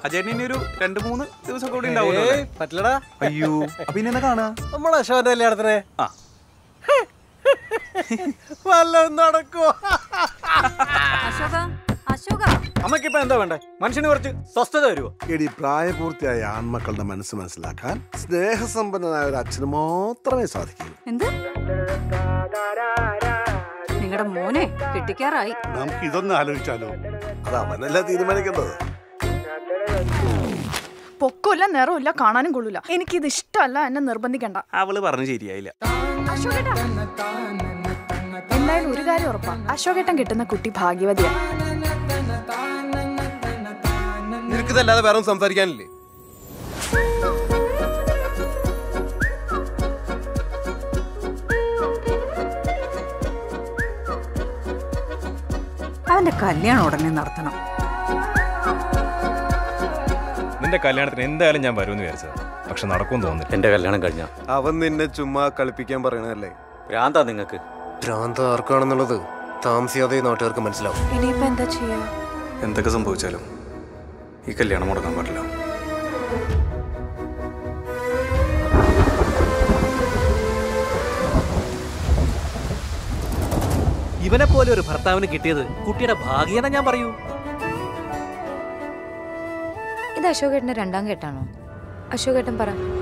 അജയന് ഇനി ഒരു രണ്ട് മൂന്ന് ദിവസം കൂടി ഉണ്ടാവുമല്ലോ ഏയ്, പറ്റില്ലടാ അയ്യോ അപ്പൊ ഇനി എന്നാ കാണുക നമ്മളെ അശോകന്റെ കല്യാണത്തിന് ആ വല്ലതും നടക്കോ അശോക അശോക അമ്മക്കിപ്പോ എന്താ വേണ്ടേ മനുഷ്യന് കുറച്ച് സ്വസ്ഥത വരുമോ എടി പ്രായപൂർത്തിയായ ആൺമക്കളുടെ മനസ്സ് മനസ്സിലാക്കാൻ സ്നേഹസമ്പന്നനായ ഒരു അച്ഛന് മാത്രമേ സാധിക്കൂ എന്ത് നിങ്ങളുടെ മോനെ കെട്ടിക്കാറായി നമുക്ക് ഇതൊന്നും ആലോചിച്ചാലോ അത് അവനല്ല തീരുമാനിക്കേണ്ടത് പൊക്കമില്ല നിറമില്ല കാണാനും കൊള്ളൂല എനിക്കിത് ഇഷ്ടമല്ല എന്നെ നിർബന്ധിക്കണ്ട അവള് പറഞ്ഞു ശരിയായില്ല അശോകേട്ടാ എന്തായാലും ഒരു കാര്യം ഉറപ്പാ അശോകേട്ടൻ കിട്ടുന്ന കുട്ടി ഭാഗ്യവതിയാ നിനക്കിതല്ലാതെ വേറെ ഒന്നും സംസാരിക്കാനില്ലേ അവന്റെ കല്യാണം ഉടനെ നടത്തണം നിന്റെ കല്യാണത്തിന് എന്തായാലും ഞാൻ വരുമെന്ന് വിചാരിച്ചത് പക്ഷെ നടക്കുമെന്ന് തോന്നുന്നില്ല എന്റെ കല്യാണം കഴിഞ്ഞ അവൻ നിന്നെ ചുമ്മാ കളിപ്പിക്കാൻ പറയണല്ലേ ഭ്രാന്താ നിങ്ങക്ക് ഭ്രാന്ത് ആർക്കാണെന്നുള്ളത് താമസിയാതെ ഈ നാട്ടുകാർക്ക് മനസ്സിലാവും ഇനിയിപ്പോ എന്താ ചെയ്യാ എന്തൊക്കെ സംഭവിച്ചാലും ഈ കല്യാണം മുടക്കാൻ പാടില്ല ഇവനെ പോലെ ഒരു ഭർത്താവിന് കിട്ടിയത് കുട്ടിയുടെ ഭാഗ്യത ഞാൻ പറയൂ ഇത് അശോകേട്ടന്റെ രണ്ടാം കെട്ടാണോ അശോകേട്ടൻ പറ